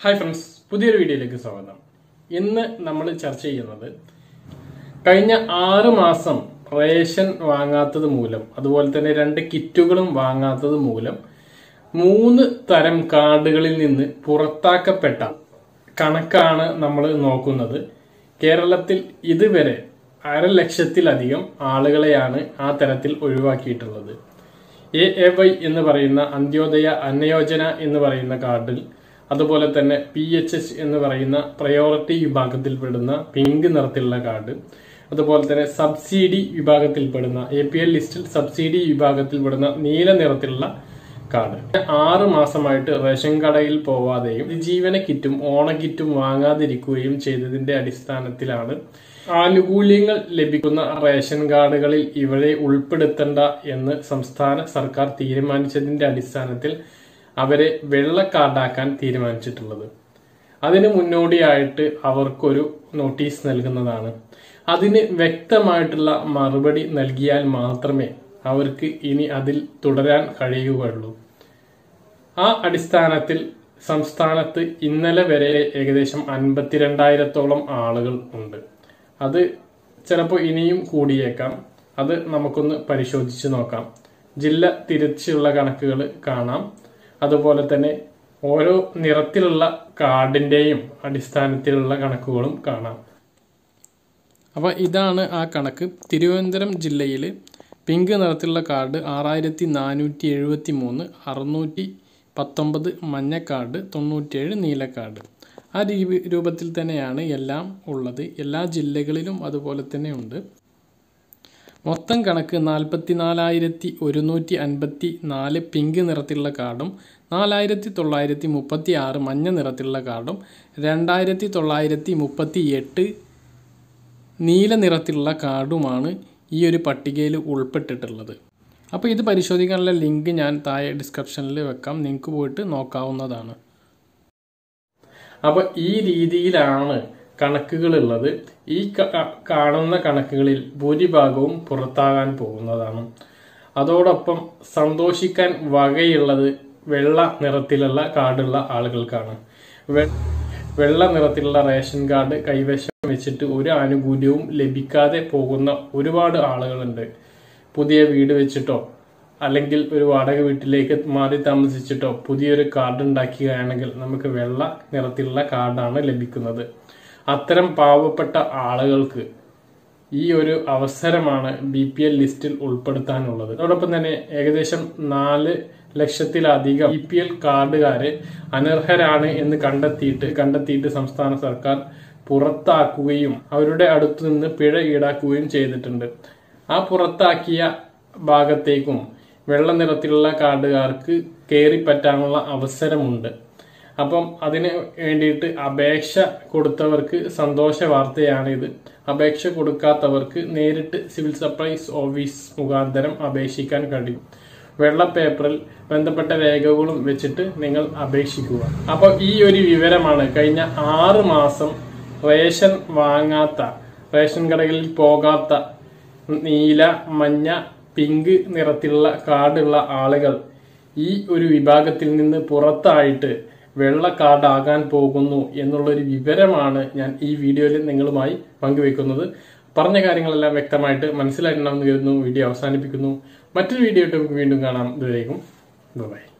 hi friends പുതിയൊരു വീഡിയോയിലേക്ക് സ്വാഗതം ഇന്ന് നമ്മൾ ചർച്ച ചെയ്യുന്നത് കഴിഞ്ഞ ആറ് മാസം റേഷൻ വാങ്ങാത്തത് മൂലം അതുപോലെ തന്നെ രണ്ട് കിറ്റുകളും വാങ്ങാത്തത് മൂലം മൂന്ന് തരം കാർഡുകളിൽ നിന്ന് പുറത്താക്കപ്പെട്ട കണക്കാണ് നമ്മൾ നോക്കുന്നത് കേരളത്തിൽ ഇതുവരെ അര ലക്ഷത്തിലധികം ആളുകളെയാണ് ആ തരത്തിൽ ഒഴിവാക്കിയിട്ടുള്ളത് എ എ വൈ എന്ന് പറയുന്ന അന്ത്യോദയ അന്നയോജന എന്ന് പറയുന്ന കാർഡിൽ അതുപോലെ തന്നെ പി എച്ച് എച്ച് എന്ന് പറയുന്ന പ്രയോറിറ്റി വിഭാഗത്തിൽപ്പെടുന്ന പിങ്ക് നിറത്തിലുള്ള കാർഡ് അതുപോലെ തന്നെ സബ്സിഡി വിഭാഗത്തിൽപ്പെടുന്ന എ പി എൽ ലിസ്റ്റിൽ സബ്സിഡി വിഭാഗത്തിൽപ്പെടുന്ന നീല നിറത്തിലുള്ള കാർഡ് ആറ് മാസമായിട്ട് റേഷൻ കടയിൽ പോവാതെയും ജീവന കിറ്റും ഓണ കിറ്റും വാങ്ങാതിരിക്കുകയും ചെയ്തതിന്റെ അടിസ്ഥാനത്തിലാണ് ആനുകൂല്യങ്ങൾ ലഭിക്കുന്ന റേഷൻ കാർഡുകളിൽ ഇവരെ ഉൾപ്പെടുത്തണ്ട എന്ന് സംസ്ഥാന സർക്കാർ തീരുമാനിച്ചതിന്റെ അടിസ്ഥാനത്തിൽ അവരെ വെള്ള കാർഡാക്കാൻ തീരുമാനിച്ചിട്ടുള്ളത് അതിന് മുന്നോടിയായിട്ട് അവർക്കൊരു നോട്ടീസ് നൽകുന്നതാണ് അതിന് വ്യക്തമായിട്ടുള്ള മറുപടി നൽകിയാൽ മാത്രമേ അവർക്ക് ഇനി അതിൽ തുടരാൻ കഴിയുകയുള്ളൂ ആ അടിസ്ഥാനത്തിൽ സംസ്ഥാനത്ത് ഇന്നലെ വരെ ഏകദേശം അൻപത്തിരണ്ടായിരത്തോളം ആളുകൾ ഉണ്ട് അത് ചിലപ്പോൾ ഇനിയും കൂടിയേക്കാം അത് നമുക്കൊന്ന് പരിശോധിച്ച് നോക്കാം ജില്ല തിരിച്ചുള്ള കണക്കുകൾ കാണാം അതുപോലെ തന്നെ ഓരോ നിറത്തിലുള്ള കാർഡിന്റെയും അടിസ്ഥാനത്തിലുള്ള കണക്കുകളും കാണാം അപ്പോൾ ഇതാണ് ആ കണക്ക് തിരുവനന്തപുരം ജില്ലയിൽ പിങ്ക് നിറത്തിലുള്ള കാർഡ് ആറായിരത്തി നാനൂറ്റി എഴുപത്തി മൂന്ന് അറുന്നൂറ്റി പത്തൊമ്പത് മഞ്ഞ കാർഡ് തൊണ്ണൂറ്റിയേഴ് നീല കാർഡ് ആ രീ- രൂപത്തിൽ തന്നെയാണ് എല്ലാം ഉള്ളത് എല്ലാ ജില്ലകളിലും അതുപോലെ തന്നെ ഉണ്ട് മൊത്തം കണക്ക് നാൽപ്പത്തി നാലായിരത്തി ഒരുന്നൂറ്റി അൻപത്തി നാല് പിങ്ക് നിറത്തിലുള്ള കാർഡും നാലായിരത്തി തൊള്ളായിരത്തി മുപ്പത്തി ആറ് മഞ്ഞ നിറത്തിലുള്ള കാർഡും രണ്ടായിരത്തി തൊള്ളായിരത്തി മുപ്പത്തി എട്ട് നീല നിറത്തിലുള്ള കാർഡുമാണ് ഈ ഒരു പട്ടികയിൽ ഉൾപ്പെട്ടിട്ടുള്ളത് അപ്പോൾ ഇത് പരിശോധിക്കാനുള്ള ലിങ്ക് ഞാൻ താഴെ ഡിസ്ക്രിപ്ഷനിൽ വെക്കാം നിങ്ങൾക്ക് പോയിട്ട് നോക്കാവുന്നതാണ് അപ്പോൾ ഈ രീതിയിലാണ് കണക്കുകളുള്ളത് ഈ ക- കാണുന്ന കണക്കുകളിൽ ഭൂരിഭാഗവും പുറത്താകാൻ പോകുന്നതാണ് അതോടൊപ്പം സന്തോഷിക്കാൻ വകയുള്ളത് വെള്ള നിറത്തിലുള്ള കാർഡുള്ള ആളുകൾക്കാണ് വെ- വെള്ള നിറത്തിലുള്ള റേഷൻ കാർഡ് കൈവശം വെച്ചിട്ട് ഒരു ആനുകൂല്യവും ലഭിക്കാതെ പോകുന്ന ഒരുപാട് ആളുകളുണ്ട് പുതിയ വീട് വെച്ചിട്ടോ അല്ലെങ്കിൽ ഒരു വാടക വീട്ടിലേക്ക് മാറി താമസിച്ചിട്ടോ പുതിയൊരു കാർഡ് ഉണ്ടാക്കുകയാണെങ്കിൽ നമുക്ക് വെള്ള നിറത്തിലുള്ള കാർഡാണ് ലഭിക്കുന്നത് അത്തരം പാവപ്പെട്ട ആളുകൾക്ക് ഈ ഒരു അവസരമാണ് ബി പി എൽ ലിസ്റ്റിൽ ഉൾപ്പെടുത്താനുള്ളത് അതോടൊപ്പം തന്നെ ഏകദേശം നാല് ലക്ഷത്തിലധികം ബി പി എൽ കാർഡുകാരെ അനർഹരാണ് എന്ന് കണ്ടെത്തിയിട്ട് കണ്ടെത്തിയിട്ട് സംസ്ഥാന സർക്കാർ പുറത്താക്കുകയും അവരുടെ അടുത്തു നിന്ന് പിഴ ഈടാക്കുകയും ചെയ്തിട്ടുണ്ട് ആ പുറത്താക്കിയ ഭാഗത്തേക്കും വെള്ള നിറത്തിലുള്ള കാർഡുകാർക്ക് കയറി പറ്റാനുള്ള അവസരമുണ്ട് അപ്പം അതിന് വേണ്ടിയിട്ട് അപേക്ഷ കൊടുത്തവർക്ക് സന്തോഷ വാർത്തയാണിത് അപേക്ഷ കൊടുക്കാത്തവർക്ക് നേരിട്ട് സിവിൽ സപ്ലൈസ് ഓഫീസ് മുഖാന്തരം അപേക്ഷിക്കാൻ കഴിയും വെള്ള പേപ്പറിൽ ബന്ധപ്പെട്ട രേഖകളും വെച്ചിട്ട് നിങ്ങൾ അപേക്ഷിക്കുക അപ്പോൾ ഈ ഒരു വിവരമാണ് കഴിഞ്ഞ ആറ് മാസം റേഷൻ വാങ്ങാത്ത റേഷൻ കടകളിൽ പോകാത്ത നീല മഞ്ഞ പിങ്ക് നിറത്തിലുള്ള കാർഡുള്ള ആളുകൾ ഈ ഒരു വിഭാഗത്തിൽ നിന്ന് പുറത്തായിട്ട് വെള്ള കാർഡ് ആകാൻ പോകുന്നു എന്നുള്ളൊരു വിവരമാണ് ഞാൻ ഈ വീഡിയോയിൽ നിങ്ങളുമായി പങ്കുവെക്കുന്നത് പറഞ്ഞ കാര്യങ്ങളെല്ലാം വ്യക്തമായിട്ട് മനസ്സിലായിട്ടുണ്ടാവുന്ന കരുതുന്നു വീഡിയോ അവസാനിപ്പിക്കുന്നു മറ്റൊരു വീഡിയോ ആയിട്ട് നമുക്ക് വീണ്ടും കാണാം ഇതുവരേക്കും ബൈ